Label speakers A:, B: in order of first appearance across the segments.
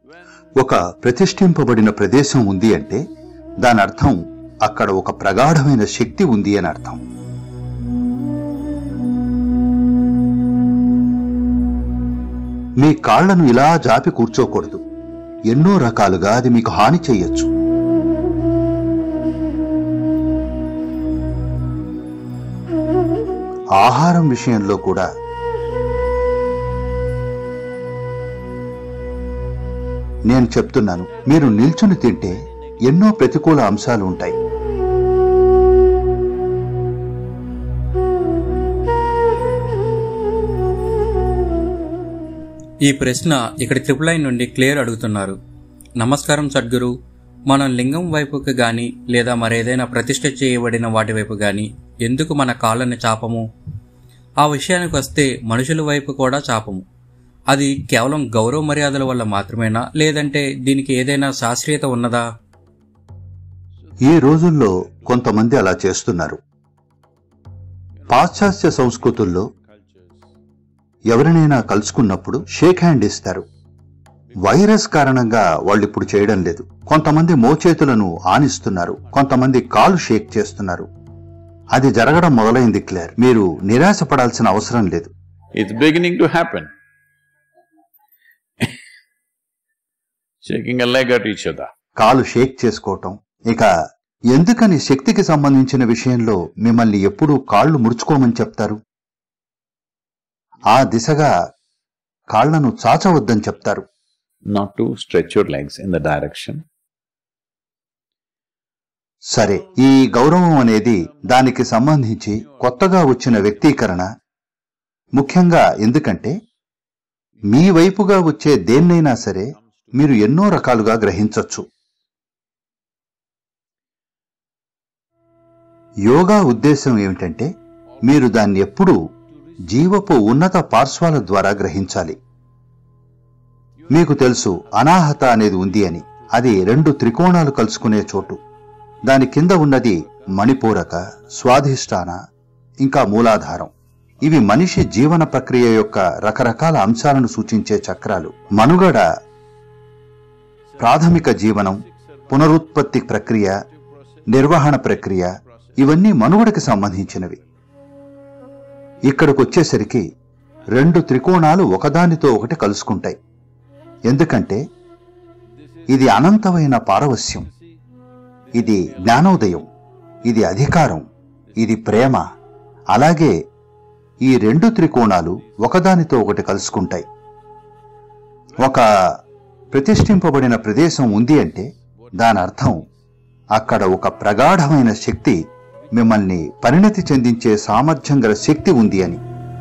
A: ఒక ప్రతిష్ఠింపబడిన ప్రదేశం ఉంది అంటే దాని అర్థం అక్కడ ఒక ప్రగాఢమైన శక్తి ఉంది అని అర్థం మీ కాళ్లను ఇలా జాపి కూర్చోకూడదు ఎన్నో రకాలుగా అది మీకు హాని చెయ్యొచ్చు ఆహారం విషయంలో కూడా నేను చెప్తున్నాను మీరు నిల్చుని తింటే ఎన్నో ప్రతికూల అంశాలు ఉంటాయి
B: ఈ ప్రశ్న ఇక్కడ ట్రిపుల్ లైన్ నుండి క్లియర్ అడుగుతున్నారు నమస్కారం సద్గురు మనం లింగం వైపుకి గాని లేదా మరేదైనా ప్రతిష్ఠ చేయబడిన వాటి వైపు గాని ఎందుకు మన కాళ్ళని చాపము ఆ విషయానికి వస్తే మనుషుల వైపు కూడా చాపము అది కేవలం గౌరవ మర్యాదల వల్ల మాత్రమేనా లేదంటే దీనికి ఏదైనా శాస్త్రీయత ఉన్నదా
A: ఈ రోజుల్లో కొంతమంది అలా చేస్తున్నారు పాశ్చాత్య సంస్కృతుల్లో ఎవరినైనా కలుసుకున్నప్పుడు షేక్ హ్యాండ్ ఇస్తారు వైరస్ కారణంగా వాళ్ళు ఇప్పుడు చేయడం లేదు కొంతమంది మోచేతులను ఆనిస్తున్నారు కొంతమంది కాలు షేక్ చేస్తున్నారు అది జరగడం మొదలైంది క్లియర్ మీరు నిరాశపడాల్సిన అవసరం లేదు
C: It's beginning to happen. Shaking a leg at each other.
A: కాలు షేక్ చేసుకోవటం ఇక ఎందుకని శక్తికి సంబంధించిన విషయంలో మిమ్మల్ని ఎప్పుడూ కాళ్ళు ముడుచుకోమని చెప్తారు ఆ దిశగా కాళ్లను చాచవద్దని చెప్తారు
C: Not to stretch your legs in the direction.
A: సరే ఈ గౌరవం అనేది దానికి సంబంధించి కొత్తగా వచ్చిన వ్యక్తీకరణ ముఖ్యంగా ఎందుకంటే మీ వైపుగా వచ్చే దేన్నైనా సరే మీరు ఎన్నో రకాలుగా గ్రహించొచ్చు యోగా ఉద్దేశం ఏమిటంటే మీరు దాన్ని ఎప్పుడూ జీవపు ఉన్నత పార్శ్వాల ద్వారా గ్రహించాలి మీకు తెలుసు అనాహత అనేది ఉంది అని అది రెండు త్రికోణాలు కలుసుకునే చోటు దాని కింద ఉన్నది మణిపూరక స్వాధిష్టాన ఇంకా మూలాధారం ఇవి మనిషి జీవన ప్రక్రియ యొక్క రకరకాల అంశాలను సూచించే చక్రాలు మనుగడ ప్రాథమిక జీవనం పునరుత్పత్తి ప్రక్రియ నిర్వహణ ప్రక్రియ ఇవన్నీ మనుగడకి సంబంధించినవి ఇక్కడికొచ్చేసరికి రెండు త్రికోణాలు ఒకదానితో ఒకటి కలుసుకుంటాయి ఎందుకంటే ఇది అనంతమైన పారవస్యం ఇది జ్ఞానోదయం ఇది అధికారం ఇది ప్రేమ అలాగే ఈ రెండు త్రికోణాలు ఒకదానితో ఒకటి కలుసుకుంటాయి ఒక ప్రతిష్ఠింపబడిన ప్రదేశం ఉంది అంటే దాని అర్థం అక్కడ ఒక ప్రగాఢమైన శక్తి మిమ్మల్ని పరిణతి చెందించే సామర్థ్యం గల శక్తి ఉంది అని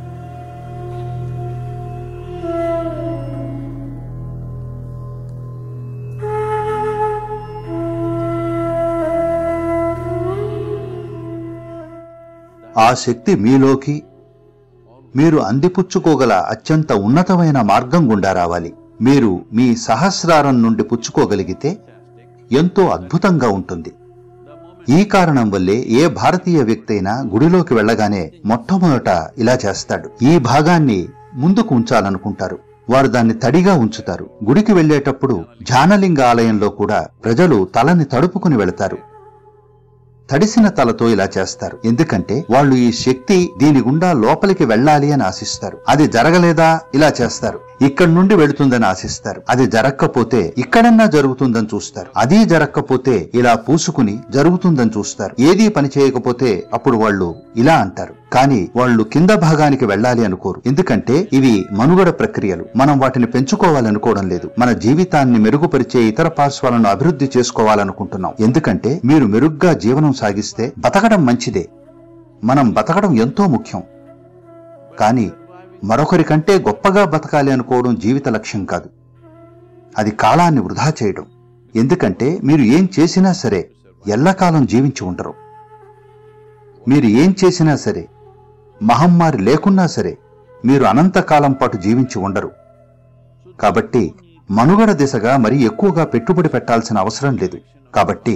A: ఆ శక్తి మీలోకి మీరు అందిపుచ్చుకోగల అత్యంత ఉన్నతమైన మార్గం గుండా రావాలి మీరు మీ సహస్రారం నుండి పుచ్చుకోగలిగితే ఎంతో అద్భుతంగా ఉంటుంది ఈ కారణం వల్లే ఏ భారతీయ వ్యక్తి అయినా గుడిలోకి వెళ్ళగానే మొట్టమొదట ఇలా చేస్తాడు ఈ భాగాన్ని ముందుకు ఉంచాలనుకుంటారు వారు దాన్ని తడిగా ఉంచుతారు గుడికి వెళ్ళేటప్పుడు ధ్యానలింగ ఆలయంలో కూడా ప్రజలు తలని తడుపుకుని వెళతారు తడిసిన తలతో ఇలా చేస్తారు ఎందుకంటే వాళ్ళు ఈ శక్తి దీని గుండా లోపలికి వెళ్ళాలి అని ఆశిస్తారు అది జరగలేదా ఇలా చేస్తారు ఇక్కడి నుండి వెళుతుందని ఆశిస్తారు అది జరగకపోతే ఇక్కడన్నా జరుగుతుందని చూస్తారు అది జరగకపోతే ఇలా పూసుకుని జరుగుతుందని చూస్తారు ఏదీ పని చేయకపోతే అప్పుడు వాళ్ళు ఇలా అంటారు కానీ వాళ్ళు కింద భాగానికి వెళ్ళాలి అనుకోరు ఎందుకంటే ఇవి మనుగడ ప్రక్రియలు మనం వాటిని పెంచుకోవాలనుకోవడం లేదు మన జీవితాన్ని మెరుగుపరిచే ఇతర పార్శ్వాలను అభివృద్ధి చేసుకోవాలనుకుంటున్నాం ఎందుకంటే మీరు మెరుగ్గా జీవనం సాగిస్తే బతకడం మంచిదే మనం బతకడం ఎంతో ముఖ్యం కానీ మరొకరి కంటే గొప్పగా బతకాలి అనుకోవడం జీవిత లక్ష్యం కాదు అది కాలాన్ని వృధా చేయడం ఎందుకంటే మీరు ఏం చేసినా సరే ఎల్లకాలం జీవించి ఉండరు మీరు ఏం చేసినా సరే మహమ్మారి లేకున్నా సరే మీరు అనంతకాలం పాటు జీవించి ఉండరు కాబట్టి మనుగడ దిశగా మరి ఎక్కువగా పెట్టుబడి పెట్టాల్సిన అవసరం లేదు కాబట్టి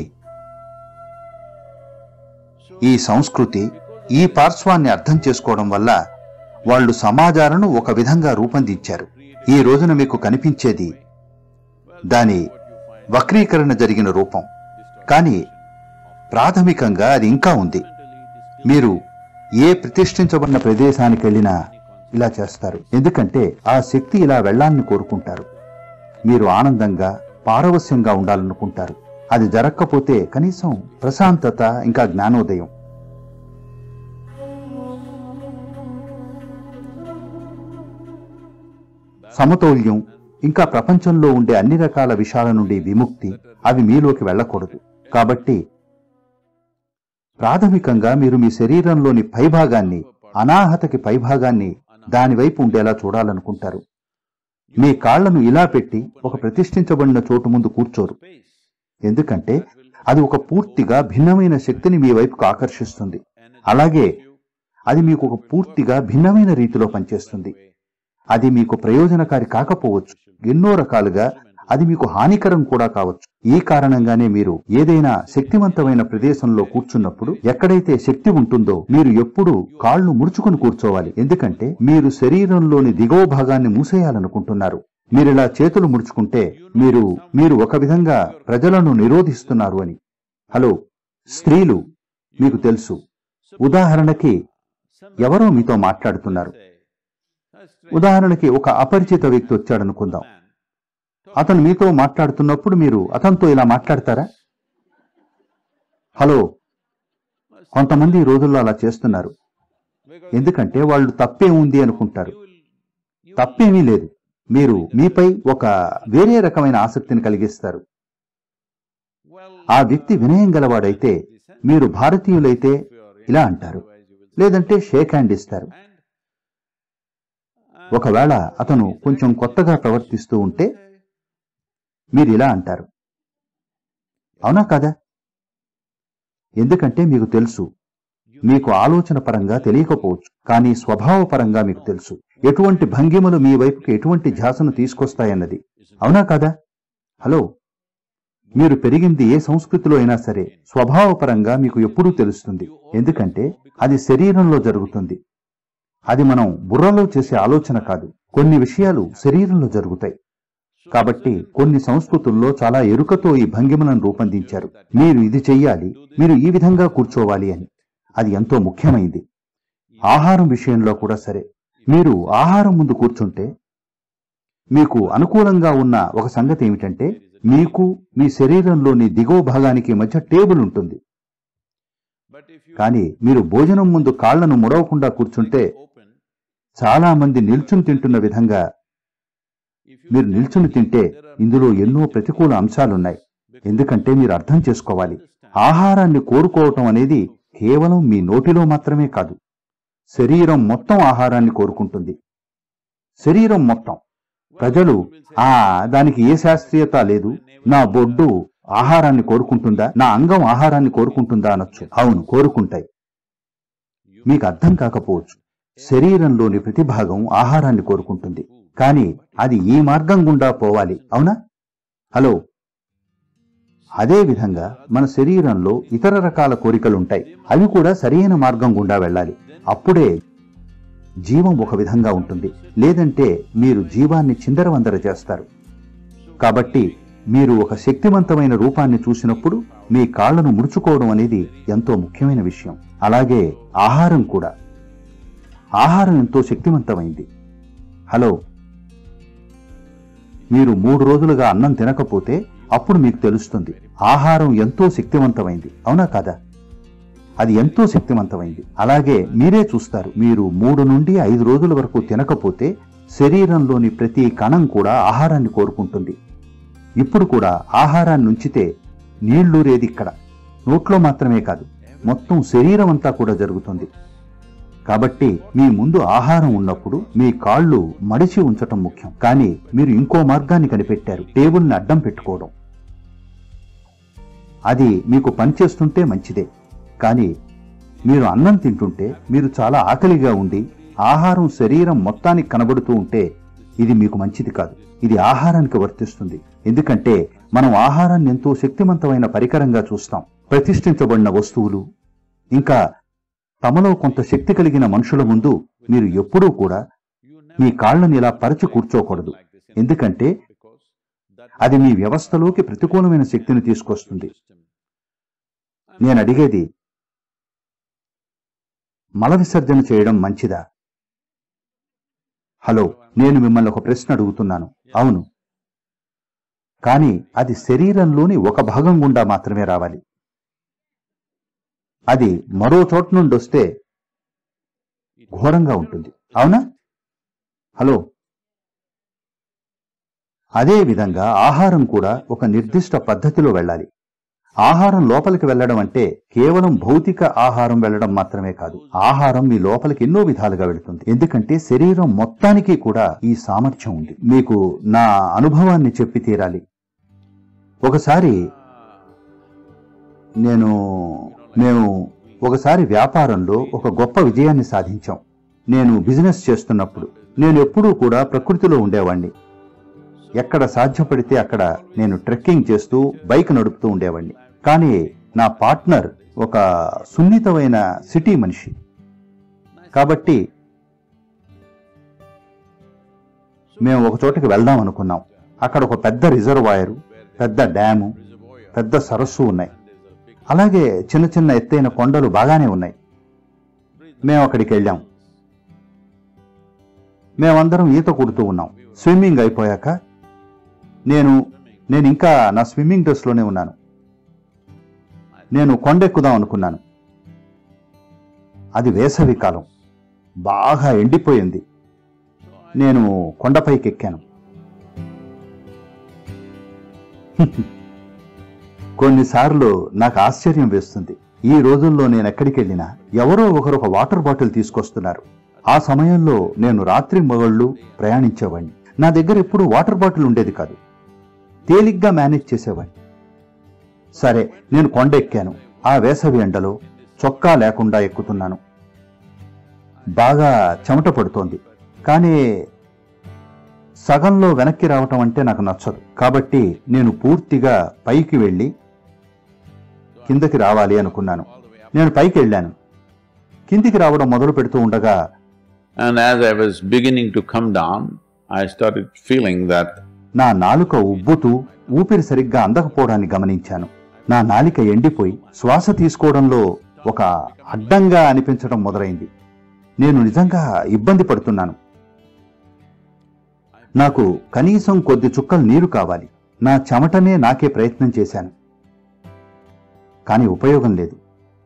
A: ఈ సంస్కృతి ఈ పార్శ్వాన్ని అర్థం చేసుకోవడం వల్ల వాళ్ళు సమాజాలను ఒక విధంగా రూపొందించారు ఈ రోజున మీకు కనిపించేది దాని వక్రీకరణ జరిగిన రూపం కానీ ప్రాథమికంగా అది ఇంకా ఉంది మీరు ఏ ప్రతిష్ఠించబడిన ప్రదేశానికి వెళ్ళినా ఇలా చేస్తారు ఎందుకంటే ఆ శక్తి ఇలా వెళ్ళాలని కోరుకుంటారు మీరు ఆనందంగా పారవస్యంగా ఉండాలనుకుంటారు అది జరగకపోతే కనీసం ప్రశాంతత ఇంకా జ్ఞానోదయం సమతౌల్యం ఇంకా ప్రపంచంలో ఉండే అన్ని రకాల విషయాల నుండి విముక్తి అవి మీలోకి వెళ్ళకూడదు కాబట్టి ప్రాథమికంగా మీరు మీ శరీరంలోని పైభాగాన్ని అనాహతకి పైభాగాన్ని దానివైపు ఉండేలా చూడాలనుకుంటారు మీ కాళ్లను ఇలా పెట్టి ఒక ప్రతిష్ఠించబడిన చోటు ముందు కూర్చోరు ఎందుకంటే అది ఒక పూర్తిగా భిన్నమైన శక్తిని మీ వైపుకు ఆకర్షిస్తుంది అలాగే అది మీకు ఒక పూర్తిగా భిన్నమైన రీతిలో పనిచేస్తుంది అది మీకు ప్రయోజనకారి కాకపోవచ్చు ఎన్నో రకాలుగా అది మీకు హానికరం కూడా కావచ్చు ఈ కారణంగానే మీరు ఏదైనా శక్తివంతమైన ప్రదేశంలో కూర్చున్నప్పుడు ఎక్కడైతే శక్తి ఉంటుందో మీరు ఎప్పుడూ కాళ్ళు ముడుచుకుని కూర్చోవాలి ఎందుకంటే మీరు శరీరంలోని దిగువ భాగాన్ని మూసేయాలనుకుంటున్నారు మీరిలా చేతులు ముడుచుకుంటే మీరు మీరు ఒక విధంగా ప్రజలను నిరోధిస్తున్నారు అని హలో స్త్రీలు మీకు తెలుసు ఉదాహరణకి ఎవరో మీతో మాట్లాడుతున్నారు ఉదాహరణకి ఒక అపరిచిత వ్యక్తి వచ్చాడనుకుందాం అతను మీతో మాట్లాడుతున్నప్పుడు మీరు అతనితో ఇలా మాట్లాడతారా హలో కొంతమంది ఈ రోజుల్లో అలా చేస్తున్నారు ఎందుకంటే వాళ్ళు తప్పే ఉంది అనుకుంటారు తప్పేమీ లేదు మీరు మీపై ఒక వేరే రకమైన ఆసక్తిని కలిగిస్తారు ఆ వ్యక్తి వినయం గలవాడైతే మీరు భారతీయులైతే ఇలా అంటారు లేదంటే షేక్ హ్యాండ్ ఇస్తారు ఒకవేళ అతను కొంచెం కొత్తగా ప్రవర్తిస్తూ ఉంటే మీరు ఇలా అంటారు అవునా కదా ఎందుకంటే మీకు తెలుసు మీకు ఆలోచన పరంగా తెలియకపోవచ్చు కానీ స్వభావ పరంగా మీకు తెలుసు ఎటువంటి భంగిమలు మీ వైపుకి ఎటువంటి ధ్యాసను తీసుకొస్తాయన్నది అవునా కదా హలో మీరు పెరిగింది ఏ సంస్కృతిలో అయినా సరే స్వభావపరంగా మీకు ఎప్పుడూ తెలుస్తుంది ఎందుకంటే అది శరీరంలో జరుగుతుంది అది మనం బుర్రలో చేసే ఆలోచన కాదు కొన్ని విషయాలు శరీరంలో జరుగుతాయి కాబట్టి కొన్ని సంస్కృతుల్లో చాలా ఎరుకతో ఈ భంగిమలను రూపొందించారు మీరు ఇది చెయ్యాలి మీరు ఈ విధంగా కూర్చోవాలి అని అది ఎంతో ముఖ్యమైంది ఆహారం విషయంలో కూడా సరే మీరు ఆహారం ముందు కూర్చుంటే మీకు అనుకూలంగా ఉన్న ఒక సంగతి ఏమిటంటే మీకు మీ శరీరంలోని దిగువ భాగానికి మధ్య టేబుల్ ఉంటుంది కానీ మీరు భోజనం ముందు కాళ్లను ముడవకుండా కూర్చుంటే చాలా మంది నిల్చుని తింటున్న విధంగా మీరు నిల్చుని తింటే ఇందులో ఎన్నో ప్రతికూల అంశాలున్నాయి ఎందుకంటే మీరు అర్థం చేసుకోవాలి ఆహారాన్ని కోరుకోవటం అనేది కేవలం మీ నోటిలో మాత్రమే కాదు శరీరం మొత్తం ఆహారాన్ని కోరుకుంటుంది శరీరం మొత్తం ప్రజలు ఆ దానికి ఏ శాస్త్రీయత లేదు నా బొడ్డు ఆహారాన్ని కోరుకుంటుందా నా అంగం ఆహారాన్ని కోరుకుంటుందా అనొచ్చు అవును కోరుకుంటాయి మీకు అర్థం కాకపోవచ్చు శరీరంలోని ప్రతి భాగం ఆహారాన్ని కోరుకుంటుంది కానీ అది ఈ మార్గం గుండా పోవాలి అవునా హలో అదే విధంగా మన శరీరంలో ఇతర రకాల కోరికలుంటాయి అవి కూడా సరైన మార్గం గుండా వెళ్ళాలి అప్పుడే జీవం ఒక విధంగా ఉంటుంది లేదంటే మీరు జీవాన్ని చిందరవందర చేస్తారు కాబట్టి మీరు ఒక శక్తివంతమైన రూపాన్ని చూసినప్పుడు మీ కాళ్లను ముడుచుకోవడం అనేది ఎంతో ముఖ్యమైన విషయం అలాగే ఆహారం కూడా ఆహారం ఎంతో శక్తివంతమైంది హలో మీరు మూడు రోజులుగా అన్నం తినకపోతే అప్పుడు మీకు తెలుస్తుంది ఆహారం ఎంతో శక్తివంతమైంది అవునా కదా అది ఎంతో శక్తివంతమైంది అలాగే మీరే చూస్తారు మీరు మూడు నుండి ఐదు రోజుల వరకు తినకపోతే శరీరంలోని ప్రతి కణం కూడా ఆహారాన్ని కోరుకుంటుంది ఇప్పుడు కూడా ఆహారాన్ని ఉంచితే నీళ్లూరేది ఇక్కడ నోట్లో మాత్రమే కాదు మొత్తం శరీరం అంతా కూడా జరుగుతుంది కాబట్టి మీ ముందు ఆహారం ఉన్నప్పుడు మీ కాళ్ళు మడిచి ఉంచటం ముఖ్యం కానీ మీరు ఇంకో మార్గాన్ని కనిపెట్టారు టేబుల్ని అడ్డం పెట్టుకోవడం అది మీకు పనిచేస్తుంటే మంచిదే కానీ మీరు అన్నం తింటుంటే మీరు చాలా ఆకలిగా ఉండి ఆహారం శరీరం మొత్తానికి కనబడుతూ ఉంటే ఇది మీకు మంచిది కాదు ఇది ఆహారానికి వర్తిస్తుంది ఎందుకంటే మనం ఆహారాన్ని ఎంతో శక్తివంతమైన పరికరంగా చూస్తాం ప్రతిష్ఠించబడిన వస్తువులు ఇంకా తమలో కొంత శక్తి కలిగిన మనుషుల ముందు మీరు ఎప్పుడూ కూడా మీ కాళ్ళని ఇలా పరచి కూర్చోకూడదు ఎందుకంటే అది మీ వ్యవస్థలోకి ప్రతికూలమైన శక్తిని తీసుకొస్తుంది నేను అడిగేది మల విసర్జన చేయడం మంచిదా హలో నేను మిమ్మల్ని ఒక ప్రశ్న అడుగుతున్నాను అవును కానీ అది శరీరంలోని ఒక భాగం గుండా మాత్రమే రావాలి అది మరో చోట నుండి వస్తే ఘోరంగా ఉంటుంది అవునా హలో అదే విధంగా ఆహారం కూడా ఒక నిర్దిష్ట పద్ధతిలో వెళ్ళాలి ఆహారం లోపలికి వెళ్ళడం అంటే కేవలం భౌతిక ఆహారం వెళ్ళడం మాత్రమే కాదు ఆహారం మీ లోపలికి ఎన్నో విధాలుగా వెళుతుంది ఎందుకంటే శరీరం మొత్తానికి కూడా ఈ సామర్థ్యం ఉంది మీకు నా అనుభవాన్ని చెప్పి తీరాలి ఒకసారి నేను మేము ఒకసారి వ్యాపారంలో ఒక గొప్ప విజయాన్ని సాధించాం నేను బిజినెస్ చేస్తున్నప్పుడు నేను ఎప్పుడూ కూడా ప్రకృతిలో ఉండేవాణ్ణి ఎక్కడ సాధ్యపడితే అక్కడ నేను ట్రెక్కింగ్ చేస్తూ బైక్ నడుపుతూ ఉండేవాణ్ణి కానీ నా పార్ట్నర్ ఒక సున్నితమైన సిటీ మనిషి కాబట్టి మేము ఒక చోటకి వెళ్దాం అనుకున్నాం అక్కడ ఒక పెద్ద రిజర్వాయరు పెద్ద డ్యాము పెద్ద సరస్సు ఉన్నాయి అలాగే చిన్న చిన్న ఎత్తైన కొండలు బాగానే ఉన్నాయి మేము అక్కడికి వెళ్ళాం మేమందరం ఈత కొడుతూ ఉన్నాం స్విమ్మింగ్ అయిపోయాక నేను నేను ఇంకా నా స్విమ్మింగ్ డ్రెస్లోనే ఉన్నాను నేను కొండెక్కుదాం అనుకున్నాను అది వేసవి కాలం బాగా ఎండిపోయింది నేను కొండపైకి ఎక్కాను కొన్నిసార్లు నాకు ఆశ్చర్యం వేస్తుంది ఈ రోజుల్లో నేను ఎక్కడికి వెళ్ళినా ఎవరో ఒకరు ఒక వాటర్ బాటిల్ తీసుకొస్తున్నారు ఆ సమయంలో నేను రాత్రి మొగళ్ళు ప్రయాణించేవాడిని నా దగ్గర ఎప్పుడూ వాటర్ బాటిల్ ఉండేది కాదు తేలిగ్గా మేనేజ్ చేసేవాడిని సరే నేను కొండ ఎక్కాను ఆ వేసవి ఎండలో చొక్కా లేకుండా ఎక్కుతున్నాను బాగా చెమట పడుతోంది కానీ సగంలో వెనక్కి రావటం అంటే నాకు నచ్చదు కాబట్టి నేను పూర్తిగా పైకి వెళ్ళి కిందకి రావాలి అనుకున్నాను నేను పైకి వెళ్ళాను కిందికి రావడం మొదలు పెడుతూ ఉండగా
C: And as I was beginning to come down, I started feeling that
A: నా నాలుక ఉబ్బుతూ ఊపిరి సరిగ్గా అందకపోవడాన్ని గమనించాను నా నాలిక ఎండిపోయి శ్వాస తీసుకోవడంలో ఒక అడ్డంగా అనిపించడం మొదలైంది నేను నిజంగా ఇబ్బంది పడుతున్నాను నాకు కనీసం కొద్ది చుక్కలు నీరు కావాలి నా చెమటనే నాకే ప్రయత్నం చేశాను కానీ ఉపయోగం లేదు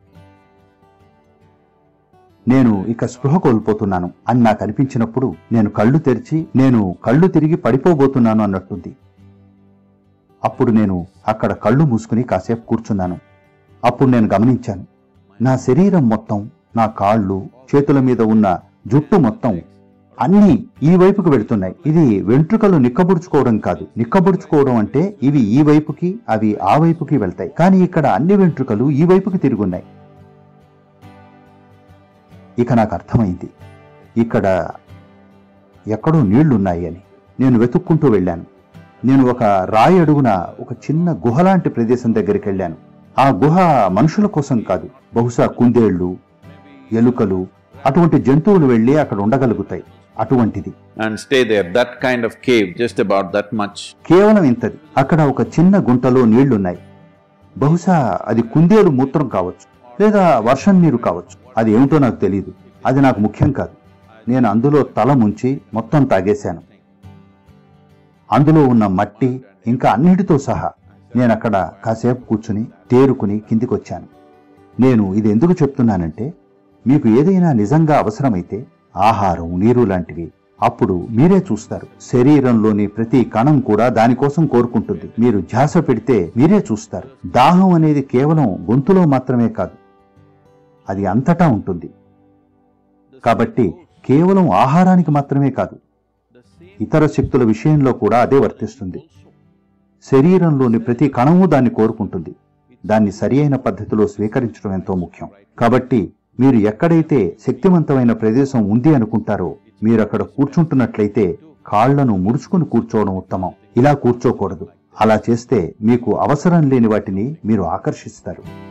A: నేను ఇక స్పృహ కోల్పోతున్నాను అని నాకు అనిపించినప్పుడు నేను కళ్ళు తెరిచి నేను కళ్ళు తిరిగి పడిపోబోతున్నాను అన్నట్టుంది అప్పుడు నేను అక్కడ కళ్ళు మూసుకుని కాసేపు కూర్చున్నాను అప్పుడు నేను గమనించాను నా శరీరం మొత్తం నా కాళ్ళు చేతుల మీద ఉన్న జుట్టు మొత్తం అన్నీ ఈ వైపుకు వెళుతున్నాయి ఇది వెంట్రుకలు నిక్కబుడుచుకోవడం కాదు నిక్కబుడుచుకోవడం అంటే ఇవి ఈ వైపుకి అవి ఆ వైపుకి వెళ్తాయి కానీ ఇక్కడ అన్ని వెంట్రుకలు ఈ వైపుకి తిరుగున్నాయి ఇక నాకు అర్థమైంది ఇక్కడ ఎక్కడో నీళ్లున్నాయి అని నేను వెతుక్కుంటూ వెళ్ళాను నేను ఒక రాయి అడుగున ఒక చిన్న గుహలాంటి ప్రదేశం దగ్గరికి వెళ్ళాను ఆ గుహ మనుషుల కోసం కాదు బహుశా కుందేళ్లు ఎలుకలు అటువంటి జంతువులు వెళ్ళి అక్కడ ఉండగలుగుతాయి అటువంటిది
C: and stay there, that kind of cave, just about that much.
A: కేవలం ఇంతది అక్కడ ఒక చిన్న గుంటలో నీళ్లున్నాయి బహుశా అది కుందేలు మూత్రం కావచ్చు లేదా వర్షం నీరు కావచ్చు అది ఏమిటో నాకు తెలియదు అది నాకు ముఖ్యం కాదు నేను అందులో తల ముంచి మొత్తం తాగేశాను అందులో ఉన్న మట్టి ఇంకా అన్నిటితో సహా నేను అక్కడ కాసేపు కూర్చుని తేరుకుని కిందికొచ్చాను నేను ఇది ఎందుకు చెప్తున్నానంటే మీకు ఏదైనా నిజంగా అవసరమైతే ఆహారం నీరు లాంటివి అప్పుడు మీరే చూస్తారు శరీరంలోని ప్రతి కణం కూడా దానికోసం కోరుకుంటుంది మీరు ధ్యాస పెడితే మీరే చూస్తారు దాహం అనేది కేవలం గొంతులో మాత్రమే కాదు అది అంతటా ఉంటుంది కాబట్టి కేవలం ఆహారానికి మాత్రమే కాదు ఇతర శక్తుల విషయంలో కూడా అదే వర్తిస్తుంది శరీరంలోని ప్రతి కణము దాన్ని కోరుకుంటుంది దాన్ని సరి అయిన పద్ధతిలో స్వీకరించడం ఎంతో ముఖ్యం కాబట్టి మీరు ఎక్కడైతే శక్తివంతమైన ప్రదేశం ఉంది అనుకుంటారో మీరు అక్కడ కూర్చుంటున్నట్లయితే కాళ్లను ముడుచుకుని కూర్చోవడం ఉత్తమం ఇలా కూర్చోకూడదు అలా చేస్తే మీకు అవసరం లేని వాటిని మీరు ఆకర్షిస్తారు